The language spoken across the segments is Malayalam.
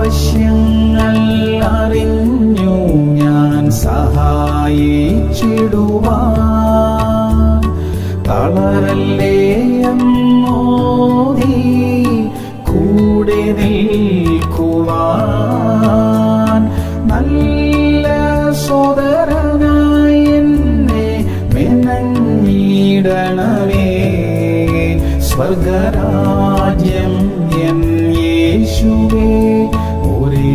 ആവശ്യങ്ങൾ അറിഞ്ഞു ഞാൻ സഹായിച്ചിടുവാൻ തളരല്ലേ എന്നോതി കൂടെ നിൽക്കുവാൻ നല്ല സോദരനായി എന്നെ മെനഞ്ഞിടണമേ സ്വർഗരാജ്യം എൻ യേശുവേ ഒരേ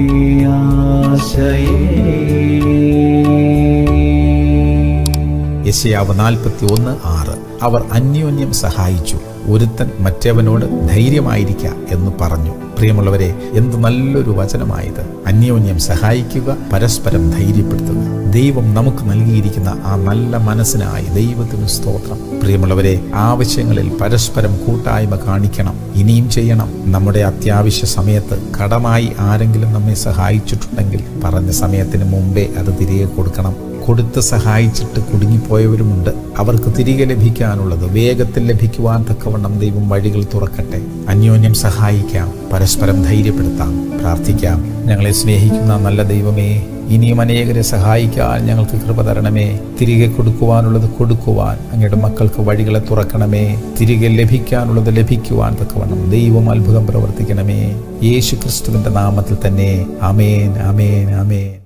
ആശയേ യശയാവ് നാൽപ്പത്തി ഒന്ന് ആറ് അവർ അന്യോന്യം സഹായിച്ചു ഒരുത്തൻ മറ്റവനോട് ധൈര്യമായിരിക്ക എന്ന് പറഞ്ഞു പ്രിയമുള്ളവരെ എന്ത് നല്ലൊരു വചനമായത് അന്യോന്യം സഹായിക്കുക പരസ്പരം ധൈര്യപ്പെടുത്തുക ദൈവം നമുക്ക് നൽകിയിരിക്കുന്ന ആ നല്ല മനസ്സിനായി ദൈവത്തിന് സ്തോത്രം പ്രിയമുള്ളവരെ ആവശ്യങ്ങളിൽ പരസ്പരം കൂട്ടായ്മ കാണിക്കണം ഇനിയും ചെയ്യണം നമ്മുടെ അത്യാവശ്യ സമയത്ത് കടമായി ആരെങ്കിലും നമ്മെ സഹായിച്ചിട്ടുണ്ടെങ്കിൽ പറഞ്ഞ സമയത്തിന് മുമ്പേ അത് തിരികെ കൊടുക്കണം കൊടുത്ത് സഹായിച്ചിട്ട് കുടുങ്ങിപ്പോയവരുമുണ്ട് അവർക്ക് തിരികെ ലഭിക്കാനുള്ളത് വേഗത്തിൽ ലഭിക്കുവാൻ തക്കവണ്ണം ദൈവം വഴികൾ തുറക്കട്ടെ അന്യോന്യം സഹായിക്കാം പരസ്പരം ധൈര്യപ്പെടുത്താം പ്രാർത്ഥിക്കാം ഞങ്ങളെ സ്നേഹിക്കുന്ന നല്ല ദൈവമേ ഇനിയും അനേകരെ സഹായിക്കാൻ ഞങ്ങൾക്ക് കൃപ തരണമേ തിരികെ കൊടുക്കുവാനുള്ളത് കൊടുക്കുവാൻ അങ്ങയുടെ മക്കൾക്ക് വഴികളെ തുറക്കണമേ തിരികെ ലഭിക്കാനുള്ളത് ലഭിക്കുവാൻ തക്കവണ്ണം ദൈവം അത്ഭുതം പ്രവർത്തിക്കണമേ യേശു ക്രിസ്തുവിന്റെ നാമത്തിൽ തന്നെ അമേൻ അമേൻ അമേൻ